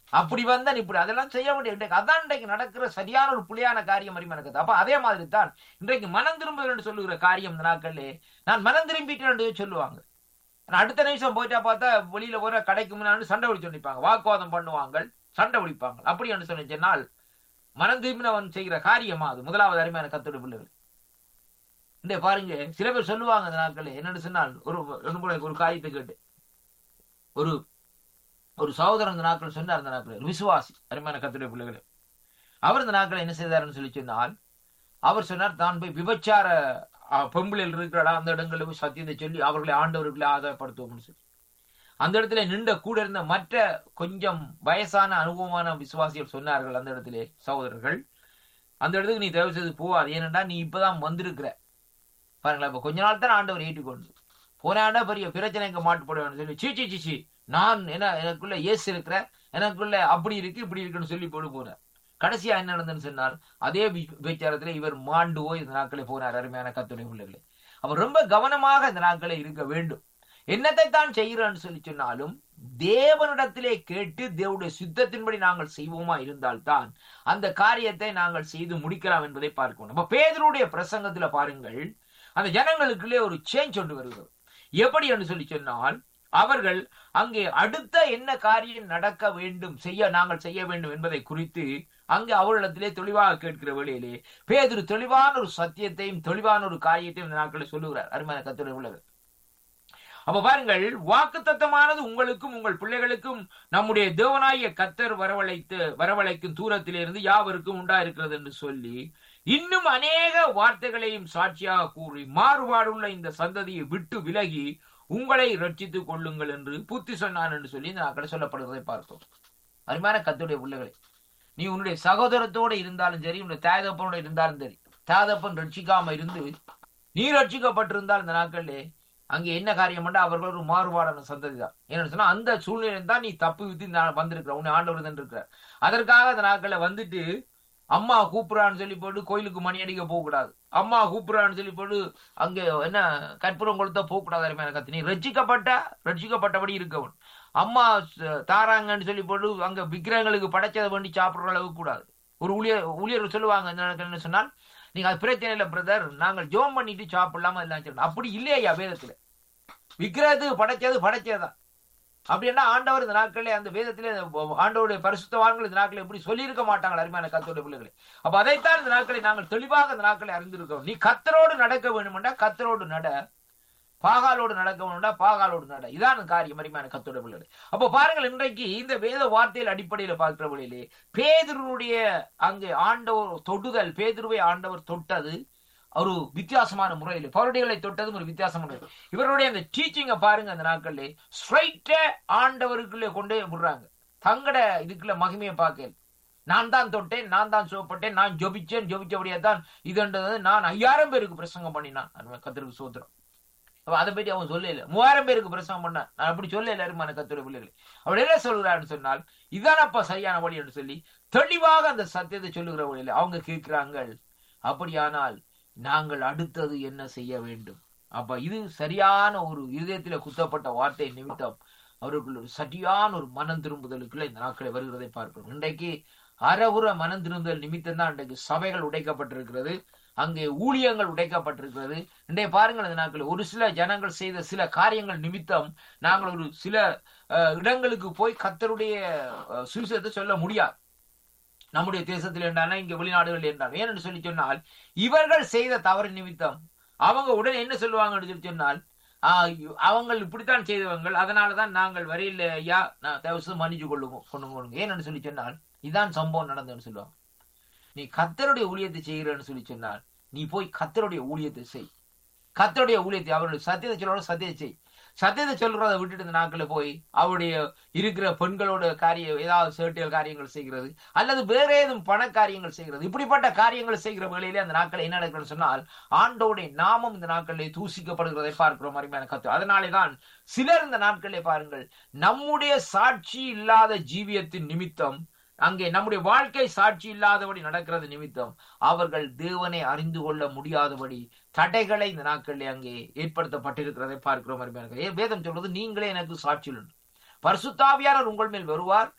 அப்படி வந்தா இப்படி அதெல்லாம் செய்ய முடியும் இன்றைக்கு அதான் இன்றைக்கு நடக்கிற சரியான ஒரு புலியான காரியம் மாதிரி எனக்கு அப்ப அதே மாதிரி தான் இன்றைக்கு மனம் திரும்புதல் என்று சொல்லுகிற காரியம் இந்த நாட்களே நான் மனம் திரும்பிட்டேன் என்று சொல்லுவாங்க ஆனா அடுத்த நிமிஷம் போயிட்டா பார்த்தா வெளியில போற கடைக்கு முன்னாடி சண்டை பிடிச்சு நிற்பாங்க வாக்குவாதம் பண்ணுவாங்க சண்டை பிடிப்பாங்க அப்படி என்று சொல்லி சொன்னால் மனம் திரும்பினவன் செய்கிற காரியமா அது முதலாவது அருமையான கத்தோட பிள்ளைகள் இந்த பாருங்க சில பேர் சொல்லுவாங்க இந்த நாட்களே என்னன்னு சொன்னால் ஒரு ஒரு முறை ஒரு காரியத்தை கேட்டு ஒரு ஒரு சகோதரன் இந்த நாட்கள் சொன்னார் இந்த நாட்கள் விசுவாசி அருமையான கத்துடைய பிள்ளைகளே அவர் இந்த நாட்களை என்ன செய்தாருன்னு சொல்லி சொன்னால் அவர் சொன்னார் தான் போய் விபச்சார அஹ், பொம்பளையில் இருக்கிறடா அந்த இடங்களில் போய் சத்தியத்தை சொல்லி அவர்களை ஆண்டவர்களை ஆதாயப்படுத்துவோம்னு சொல்லி அந்த இடத்துல நின்ற கூட இருந்த மற்ற கொஞ்சம் வயசான அனுபவமான விசுவாசிகள் சொன்னார்கள் அந்த இடத்திலே சகோதரர்கள் அந்த இடத்துக்கு நீ தயவு செய்து போவாது ஏனென்றா நீ இப்பதான் வந்திருக்கிற பாருங்களேன் இப்ப கொஞ்ச நாள் தான் ஆண்டவர் ஏற்றுக்கொண்டு போன ஆண்டா பெரிய பிரச்சனைக்கு மாட்டு போடுவேன்னு சொல்லி சீ சீ சீ சீ நான் என்ன எனக்குள்ள இயேசு இருக்கிற எனக்குள்ள அப்படி இருக்கு இப்படி இருக்குன்னு சொல்லி போட்டு போனார் கடைசியா என்ன நடந்ததுன்னு சொன்னால் அதே வி- விபச்சாரத்துல இவர் மாண்டு போய் இந்த நாட்களே போனார் அருமையான கத்துணை பிள்ளைகளே அவர் ரொம்ப கவனமாக இந்த நாட்களே இருக்க வேண்டும் என்னத்தை தான் செய்கிறோன்னு சொல்லி சொன்னாலும் தேவனிடத்திலே கேட்டு தேவனுடைய சித்தத்தின்படி நாங்கள் செய்வோமா இருந்தால்தான் அந்த காரியத்தை நாங்கள் செய்து முடிக்கலாம் என்பதை பார்க்கணும் அப்ப பேதருடைய பிரசங்கத்துல பாருங்கள் அந்த ஜனங்களுக்குள்ளே ஒரு சேஞ்ச் ஒன்று வருகிறது எப்படி என்று சொல்லி சொன்னால் அவர்கள் அங்கே அடுத்த என்ன காரியம் நடக்க வேண்டும் செய்ய நாங்கள் செய்ய வேண்டும் என்பதை குறித்து அங்கே அவர்களிடத்திலே தெளிவாக கேட்கிற வேளையிலே பேதுரு தெளிவான ஒரு சத்தியத்தையும் தெளிவான ஒரு காரியத்தையும் இந்த நாட்களில் சொல்லுகிறார் அருமையான கத்துரை உள்ளவர் அப்ப பாருங்கள் வாக்குத்தத்தமானது உங்களுக்கும் உங்கள் பிள்ளைகளுக்கும் நம்முடைய தேவனாகிய கத்தர் வரவழைத்து வரவழைக்கும் தூரத்திலிருந்து யாவருக்கும் உண்டாயிருக்கிறது என்று சொல்லி இன்னும் அநேக வார்த்தைகளையும் சாட்சியாக கூறி மாறுபாடுள்ள இந்த சந்ததியை விட்டு விலகி உங்களை ரட்சித்துக் கொள்ளுங்கள் என்று புத்தி சொன்னான் என்று சொல்லி இந்த நாட்கள் சொல்லப்படுவதை பார்த்தோம் அருமையான கத்துடைய பிள்ளைகளை நீ உன்னுடைய சகோதரத்தோட இருந்தாலும் சரி உன்னுடைய தாயதப்பனோட இருந்தாலும் சரி தாயதப்பன் ரட்சிக்காம இருந்து நீ ரட்சிக்கப்பட்டிருந்தால் இந்த நாட்களிலே அங்கே என்ன காரியம் பண்ணா அவர்கள் ஒரு மாறுபாடான சந்ததி தான் என்னன்னு சொன்னா அந்த சூழ்நிலை தான் நீ தப்பு வித்து நான் வந்திருக்கிற உன்னை ஆண்டவர் தான் இருக்கிற அதற்காக அந்த நாட்கள்ல வந்துட்டு அம்மா கூப்பிடுறான்னு சொல்லி போட்டு கோயிலுக்கு மணி அடிக்க போக கூடாது அம்மா கூப்பிடுறான்னு சொல்லி போட்டு அங்க என்ன கற்பூரம் கொளுத்த போக கூடாது அருமையான கத்து நீ ரட்சிக்கப்பட்ட ரட்சிக்கப்பட்டபடி இருக்கவன் அம்மா ச- தாராங்கன்னு சொல்லி போட்டு அங்க விக்கிரகங்களுக்கு படைச்சதை வேண்டி சாப்பிடுற அளவுக்கு கூடாது ஒரு ஊழியர் ஊழியர் சொல்லுவாங்க என்ன என்ன சொன்னால் நீங்க அது பிரச்சனை இல்லை பிரதர் நாங்கள் ஜோம் பண்ணிட்டு சாப்பிடலாமா எல்லாம் சொல்லணும் அப்படி இல்லையா வேதத்துல விக்கிரகத்துக்கு படைச்சது படைச்சதுதான் அப்படின்னா ஆண்டவர் இந்த நாட்களே அந்த வேதத்திலே ஆண்டவருடைய பரிசுத்தவான்கள் இந்த நாட்களை எப்படி சொல்லியிருக்க மாட்டாங்க அருமையான கத்தோட பிள்ளைகளை அப்ப அதைத்தான் இந்த நாட்களை நாங்கள் தெளிவாக இந்த நாட்களை அறிந்திருக்கிறோம் நீ கத்தரோடு நடக்க வேண்டுமெண்டா கத்தரோடு நட பாகாலோடு நடக்க வேண்டும்டா பாகாலோடு நட இதான் காரியம் அருமையான கத்தோட பிள்ளைகளை அப்ப பாருங்கள் இன்றைக்கு இந்த வேத வார்த்தையில் அடிப்படையில பார்க்கிற வழியிலே பேதுருடைய அங்கே ஆண்டவர் தொடுதல் பேதுருவை ஆண்டவர் தொட்டது ஒரு வித்தியாசமான முறையில் பருடைகளை தொட்டதும் ஒரு வித்தியாசமான முறை இவருடைய அந்த டீச்சிங்க பாருங்க அந்த நாட்கள்ல ஸ்ட்ரைட்டா ஆண்டவருக்குள்ளே கொண்டு போய் விடுறாங்க தங்கட இதுக்குள்ள மகிமையை பார்க்கல நான் தான் தொட்டேன் நான் தான் சோப்பட்டேன் நான் ஜொபிச்சேன் ஜொபிச்சபடியா தான் இதுன்றது நான் ஐயாயிரம் பேருக்கு பிரசங்கம் பண்ணினான் கத்திற்கு சோத்திரம் அப்ப அதை பற்றி அவன் சொல்லல மூவாயிரம் பேருக்கு பிரசங்கம் பண்ணான் நான் அப்படி சொல்ல எல்லாருமான கத்துடைய பிள்ளைகளை அவர் என்ன சொல்கிறான்னு சொன்னால் இதானப்பா சரியான வழி என்று சொல்லி தெளிவாக அந்த சத்தியத்தை சொல்லுகிற வழியில அவங்க கேட்கிறாங்க அப்படியானால் நாங்கள் அடுத்தது என்ன செய்ய வேண்டும் அப்ப இது சரியான ஒரு இருதயத்தில குத்தப்பட்ட வார்த்தை நிமித்தம் அவர்கள் ஒரு சரியான ஒரு மனம் திரும்புதலுக்குள்ள இந்த நாட்களை வருகிறதை பார்க்கிறோம் இன்றைக்கு அறகுற மனம் திரும்புதல் நிமித்தம் தான் இன்றைக்கு சபைகள் உடைக்கப்பட்டிருக்கிறது அங்கே ஊழியங்கள் உடைக்கப்பட்டிருக்கிறது இன்றைய பாருங்கள் இந்த நாட்கள் ஒரு சில ஜனங்கள் செய்த சில காரியங்கள் நிமித்தம் நாங்கள் ஒரு சில அஹ், இடங்களுக்கு போய் கத்தருடைய அஹ், சுவிசேஷத்தை சொல்ல முடியாது நம்முடைய தேசத்தில் என்றான இங்க வெளிநாடுகள் என்றால் ஏனென்று சொல்லி சொன்னால் இவர்கள் செய்த தவறு நிமித்தம் அவங்க உடனே என்ன சொல்லுவாங்கன்னு சொல்லி சொன்னால் ஆஹ் அவங்க இப்படித்தான் செய்தவங்கள் அதனாலதான் நாங்கள் வரையில் ஐயா நான் தயவுசு மன்னிச்சு கொள்ளுவோம் கொண்டு போடுங்க ஏன்னு சொல்லி சொன்னால் இதான் சம்பவம் நடந்ததுன்னு சொல்லுவாங்க நீ கத்தருடைய ஊழியத்தை செய்கிறன்னு சொல்லி சொன்னால் நீ போய் கத்தருடைய ஊழியத்தை செய் கத்தருடைய ஊழியத்தை அவருடைய சத்தியத்தை சொல்லோட சத்தியத்தை செய் சத்தியத்தை சொல்றதை விட்டுட்டு இந்த நாட்களில் போய் அவருடைய இருக்கிற பெண்களோட காரிய ஏதாவது சேட்டியல் காரியங்கள் செய்கிறது அல்லது வேற ஏதும் பண காரியங்கள் செய்கிறது இப்படிப்பட்ட காரியங்கள் செய்கிற வேளையிலே அந்த நாட்கள் என்ன நடக்குதுன்னு சொன்னால் ஆண்டோடைய நாமம் இந்த நாட்களிலே தூசிக்கப்படுகிறதை பார்க்கிறோம் அருமையான கத்து அதனாலே தான் சிலர் இந்த நாட்களிலே பாருங்கள் நம்முடைய சாட்சி இல்லாத ஜீவியத்தின் நிமித்தம் அங்கே நம்முடைய வாழ்க்கை சாட்சி இல்லாதபடி நடக்கிறது நிமித்தம் அவர்கள் தேவனை அறிந்து கொள்ள முடியாதபடி தடைகளை இந்த நாட்களில் அங்கே ஏற்படுத்தப்பட்டிருக்கிறதை பார்க்கிறோம் அருமையான வேதம் சொல்றது நீங்களே எனக்கு சாட்சியுடன் பரிசுத்தாவியானவர் உங்கள் மேல் வருவார்